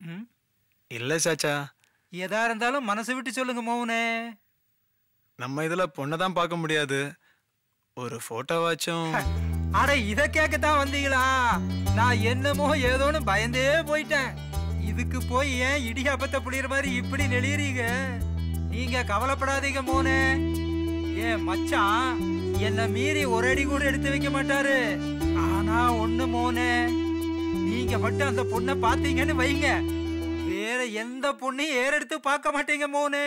ம் இல்லை சாச்சா எதா இருந்தாலும் மனசு விட்டு சொல்லுங்க மோகனே நம்ம இதில் பொண்ணை தான் பார்க்க முடியாது ஒரு ஃபோட்டோவாச்சும் அட இத கேட்கத்தான் வந்தீங்களா நான் என்னமோ ஏதோன்னு பயந்தே போயிட்டேன் இதுக்கு போய் ஏன் இடியாப்பத்தை புளியற மாதிரி இப்படி நெளியறீங்க நீங்க கவலைப்படாதீங்க மோனே ஏன் மச்சான் என்ன மீறி ஒரு அடி கூட எடுத்து வைக்க மாட்டாரு ஆனா ஒண்ணு மோனே நீங்க மட்டும் அந்த பொண்ணை பாத்தீங்கன்னு வைங்க வேற எந்த பொண்ணையும் ஏறெடுத்து பார்க்க மாட்டீங்க மோனே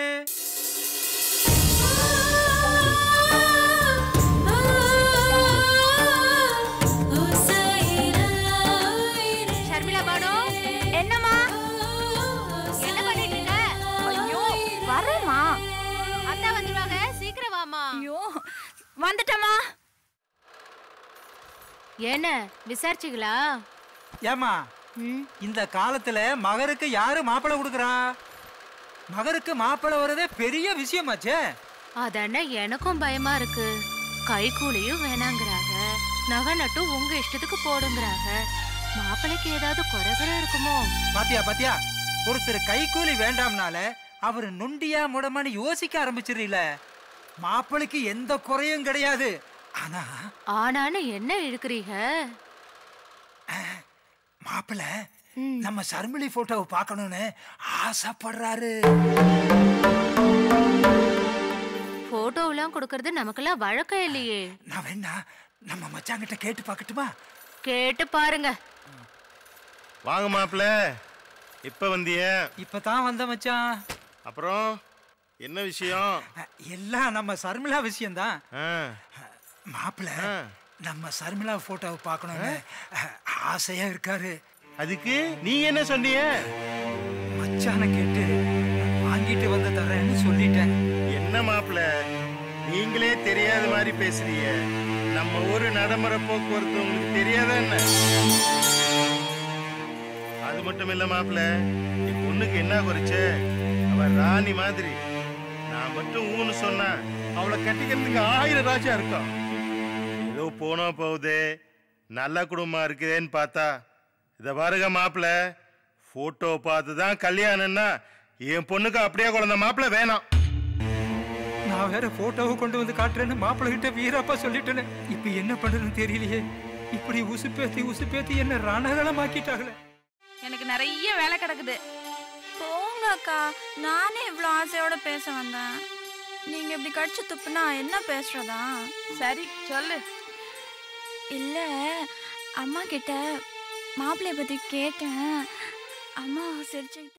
ஷர்மிளா பானு என்னம்மா என்ன பண்ணிட்டு இருக்க ஐயோ வரேம்மா அத்தா வந்துருவாங்க சீக்கிரம் வாமா ஐயோ வந்துட்டேம்மா என்ன விசாரிச்சிங்களா ஏமா ம் இந்த காலத்துல மகருக்கு யாரு மாப்பிள்ளை கொடுக்குறா மகருக்கு மாப்பிள்ளை வர்றதே பெரிய விஷயமாச்சே அதானே எனக்கும் பயமா இருக்கு கை கூலியும் வேணாங்கிறாங்க நகை நட்டும் உங்க இஷ்டத்துக்கு போடுங்கிறாங்க மாப்பிள்ளைக்கு ஏதாவது குறைகுறை இருக்குமோ பாத்தியா பாத்தியா ஒருத்தர் கைக்கூலி வேண்டாம்னால அவர் நொண்டியா முடமான்னு யோசிக்க ஆரம்பிச்சிடல மாப்பிளைக்கு எந்த குறையும் கிடையாது ஆனா ஆனான்னு என்ன இழுக்கிறீங்க மாப்பிள்ளை ம். நம்ம சர்மிளி போட்டோவை பார்க்கணும்னு ஆசைப்படுறாரு போட்டோவெல்லாம் கொடுக்கறது நமக்கெல்லாம் வழக்கம் இல்லையே நான் வேணா நம்ம மச்சாங்கிட்ட கேட்டு பார்க்கட்டுமா கேட்டு பாருங்க வாங்க மாப்பிள்ள இப்ப வந்திய இப்பதான் வந்த மச்சான் அப்புறம் என்ன விஷயம் அஹ், எல்லாம் நம்ம சர்மிளா விஷயம்தான் ஆ, மாப்பிள்ளை ஆ. நம்ம சர்மிளா போட்டோவை பார்க்கணும்னு அஹ், ஆசையா இருக்காரு அதுக்கு நீங்க என்ன சொன்னீங்க மச்சானை கேட்டு வாங்கிட்டு வந்து தரேன்னு சொல்லிட்டேன் என்ன மாப்பிள்ள நீங்களே தெரியாத மாதிரி பேசுறீங்க நம்ம ஊரு நடைமுறை போக்குவரத்து உங்களுக்கு தெரியாதா என்ன அது மட்டும் இல்ல மாப்பிள்ள நீ பொண்ணுக்கு என்ன குறைச்ச அவ ராணி மாதிரி நான் மட்டும் ஊன்னு சொன்னா அவளை கட்டிக்கிறதுக்கு ஆயிரம் ராஜா இருக்கும் ஏதோ போனா போகுது நல்ல குடும்பம் இருக்குதேன்னு பார்த்தா இத பாருங்க மாப்பிள்ள போட்டோ பார்த்து தான் கல்யாணம்னா என் பொண்ணுக்கு அப்படியே குழந்தை மாப்பிள்ள வேணாம் நான் வேற போட்டோவை கொண்டு வந்து காட்டுறேன்னு மாப்பிள்ளை கிட்ட வீரப்பா சொல்லிட்டேன்னு இப்ப என்ன பண்றதுன்னு தெரியலையே இப்படி உசுப்பேத்தி உசுப்பேத்தி என்ன ரணகலமாக்கிட்டாங்களே எனக்கு நிறைய வேலை கிடக்குது போங்க அக்கா நானே இவ்வளோ ஆசையோட பேச வந்தேன் நீங்க இப்படி கடிச்சு துப்புனா என்ன பேசுறதா சரி சொல்லு இல்ல அம்மா கிட்ட மாப்பிள்ளைய பத்தி கேட்டேன் அம்மா சிரிச்சுக்கிட்டு